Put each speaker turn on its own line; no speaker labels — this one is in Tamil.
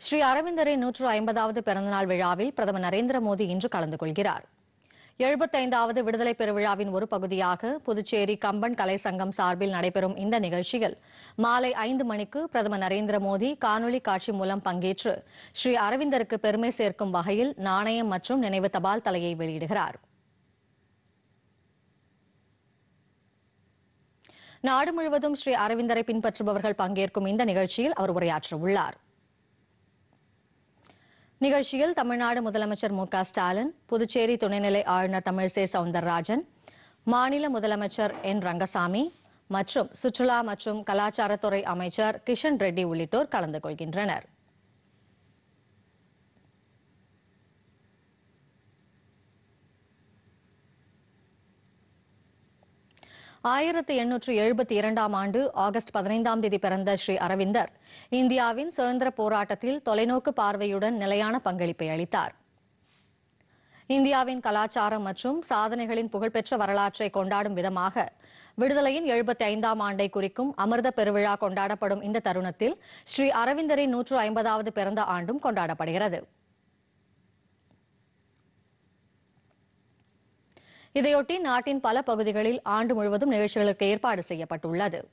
ஸ்ரீ அரவிந்தரின் நூற்று ஐம்பதாவது பிறந்தநாள் விழாவில் பிரதமர் நரேந்திர மோடி இன்று கலந்து கொள்கிறார் எழுபத்தைந்தாவது விடுதலை பெருவிழாவின் ஒரு பகுதியாக புதுச்சேரி கம்பன் கலை சங்கம் சார்பில் நடைபெறும் இந்த நிகழ்ச்சியில் மாலை ஐந்து மணிக்கு பிரதமர் நரேந்திர மோடி காணொலி காட்சி மூலம் பங்கேற்று ஸ்ரீ அரவிந்தருக்கு பெருமை சேர்க்கும் வகையில் நாணயம் மற்றும் நினைவு தபால் தலையை வெளியிடுகிறார் நாடு முழுவதும் ஸ்ரீ அரவிந்தரை பின்பற்றுபவர்கள் பங்கேற்கும் இந்த நிகழ்ச்சியில் அவர் உரையாற்ற உள்ளார் நிகழ்ச்சியில் தமிழ்நாடு முதலமைச்சர் மு க ஸ்டாலின் புதுச்சேரி துணைநிலை ஆளுநர் தமிழிசை சவுந்தரராஜன் மாநில முதலமைச்சர் என் ரங்கசாமி மற்றும் சுற்றுலா மற்றும் கலாச்சாரத்துறை அமைச்சர் கிஷன் ரெட்டி உள்ளிட்டோர் கலந்து கொள்கின்றனர் ஆயிரத்து எண்ணூற்று எழுபத்தி இரண்டாம் ஆண்டு ஆகஸ்ட் பதினைந்தாம் தேதி பிறந்த ஸ்ரீ அரவிந்தர் இந்தியாவின் சுதந்திர போராட்டத்தில் தொலைநோக்கு பார்வையுடன் நிலையான பங்களிப்பை அளித்தார் இந்தியாவின் கலாச்சாரம் மற்றும் சாதனைகளின் புகழ்பெற்ற வரலாற்றை கொண்டாடும் விதமாக விடுதலையின் எழுபத்தி ஐந்தாம் ஆண்டை குறிக்கும் அமிர்த பெருவிழா கொண்டாடப்படும் இந்த தருணத்தில் ஸ்ரீ அரவிந்தரின் நூற்று ஐம்பதாவது பிறந்த ஆண்டும் கொண்டாடப்படுகிறது இதையொட்டி நாட்டின் பல பகுதிகளில் ஆண்டு முழுவதும் நிகழ்ச்சிகளுக்கு ஏற்பாடு செய்யப்பட்டுள்ளது